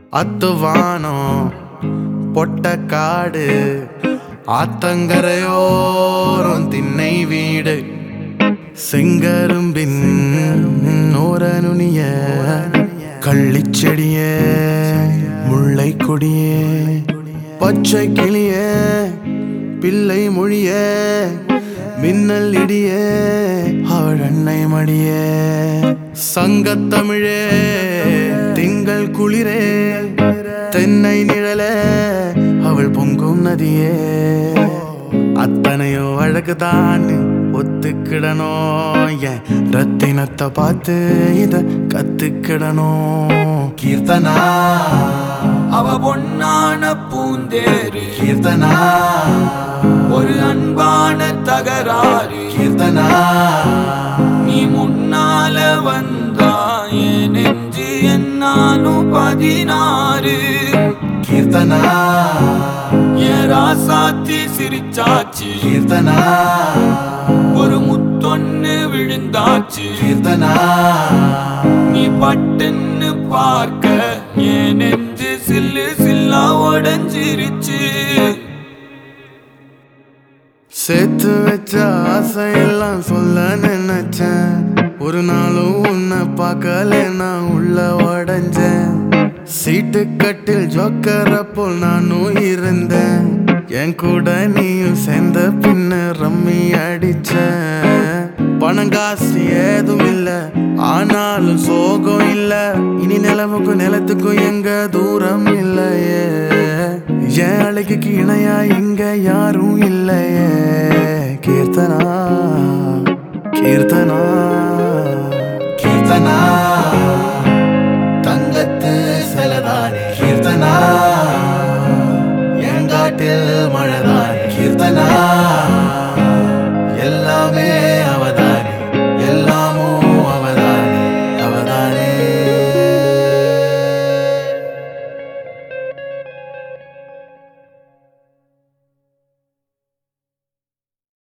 அத்துவானம் பொட்ட காடு ஆத்தங்கரையோரம் திண்ணை வீடு செங்கரும்பின் ஓர நுனிய கள்ளிச்செடிய முல்லை கொடியே பச்சை கிளிய பிள்ளை மொழிய மின்னல் இடிய அவள் அன்னை மடிய சங்கத்தமிழே திங்கள் குளிரே தென்னை நிழலே அவள் பொங்கும் நதியே அத்தனையோ அழகுதான் ஒத்துக்கிடணும் என் ரத்தினத்தை பார்த்து இத கத்துக்கிடணும் கீர்த்தனா அவ பொன்னான பூந்தேரு கீர்த்தனா ஒரு அன்பான தகராறு கீர்த்தனா நீ முன்னால வந்தா என் நெஞ்சு என்னாலும் பதினாறு கீர்த்தனா என் ராசாத்தி சிரிச்சாச்சு கீர்த்தனா ஒரு முத்தொன்னு விழுந்தாச்சு கீர்த்தனா நீ பட்டுன்னு பார்க்க என் நெஞ்சு சில்லு சில்லா உடஞ்சிருச்சு சேர்த்து வச்ச ஆசையெல்லாம் சொல்ல நினைச்சேன் ஒரு நாளும் உன்னை பார்க்கல நான் உள்ள உடஞ்சேன் சீட்டு கட்டில் ஜோக்கர போல் நானும் இருந்தேன் என் கூட நீயும் சேர்ந்த பின்ன ரம்மி அடிச்சேன் பணங்காசு ஏதும் இல்ல ஆனாலும் சோகம் இல்ல இனி நிலவுக்கும் நிலத்துக்கும் எங்க தூரம் இல்லையே என் அழகுக்கு இணையா இங்க யாரும் இல்லையே கீர்த்தனா கீர்த்தனா கீர்த்தனா தங்கத்து சிலதானே கீர்த்தனா எங்காட்டில் மழைதான்